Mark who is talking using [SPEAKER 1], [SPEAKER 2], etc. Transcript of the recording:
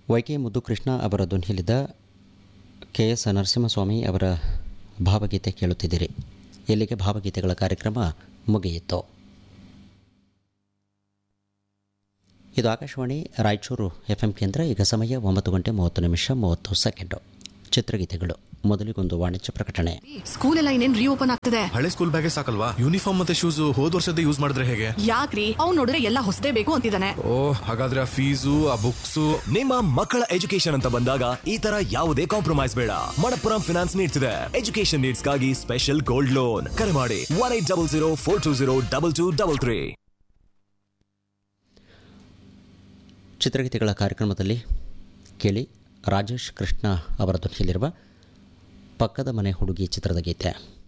[SPEAKER 1] Y K Muddukrishna ಅವರ ಧ್ವನಿಯಲ್ಲಿದ್ದ K S Narasimhaswamy ಅವರ ಭಾವಗೀತೆ ಕೇಳುತ್ತಿದ್ದೀರಿ ಇಲ್ಲಿಗೆ ಭಾವಗೀತೆಗಳ ಕಾರ್ಯಕ್ರಮ ಮುಗಿಯಿತು ಇದು ಆಕಾಶವಾಣಿ ರಾಯಚೂರು ಎಫ್ ಎಂ ಕೇಂದ್ರ ಈಗ ಸಮಯ ಒಂಬತ್ತು ಗಂಟೆ ಮೂವತ್ತು ನಿಮಿಷ ಮೂವತ್ತು ಸೆಕೆಂಡು ಚಿತ್ರಗೀತೆಗಳು ಮೊದಲಿಗೊಂದು ವಾಣಿಜ್ಯ ಪ್ರಕಟಣೆ
[SPEAKER 2] ಸ್ಕೂಲ್ ಎಲ್ಲ ಇನ್ನೇನ್ ರೀಓಪನ್ ಆಗ್ತದೆ
[SPEAKER 3] ಹಳೆ ಸ್ಕೂಲ್ ಬ್ಯಾಗೇ ಸಾಕಲ್ವಾ ಯೂನಿಫಾರ್ಮ್ ಮತ್ತೆ ಶೂಸ್ ಹೋದ್ ವರ್ಷದ ಯೂಸ್ ಮಾಡಿದ್ರೆ ಹೇಗೆ
[SPEAKER 2] ಯಾಕ್ರಿ ಅವ್ನ್ ನೋಡಿದ್ರೆ ಎಲ್ಲ ಹೊಸದೇ ಬೇಕು ಅಂತಿದ್ದಾನೆ
[SPEAKER 3] ಓ ಹಾಗಾದ್ರೆ ಆ ಫೀಸು ಆ ಬುಕ್ಸು
[SPEAKER 4] ನಿಮ್ಮ ಮಕ್ಕಳ ಎಜುಕೇಶನ್ ಅಂತ ಬಂದಾಗ ಈ ತರ ಯಾವುದೇ ಕಾಂಪ್ರಮೈಸ್ ಬೇಡ ಮಣಪ್ಪುರಂ ಫಿನಾನ್ಸ್ ನೀಡ್ತಿದೆ ಎಜುಕೇಶನ್ ನೀಡ್ಸ್ಗಾಗಿ ಸ್ಪೆಷಲ್ ಗೋಲ್ಡ್ ಲೋನ್ ಕರೆ ಮಾಡಿ one eight double zero four two zero double two double three
[SPEAKER 1] ಚಿತ್ರಗೀತೆಗಳ ಕಾರ್ಯಕ್ರಮದಲ್ಲಿ ಕೇಳಿ ರಾಜೇಶ್ ಕೃಷ್ಣ ಅವರ ಧ್ವನಿಯಲ್ಲಿರುವ ಪಕ್ಕದ ಮನೆ ಹುಡುಗಿ ಚಿತ್ರದ ಗೀತೆ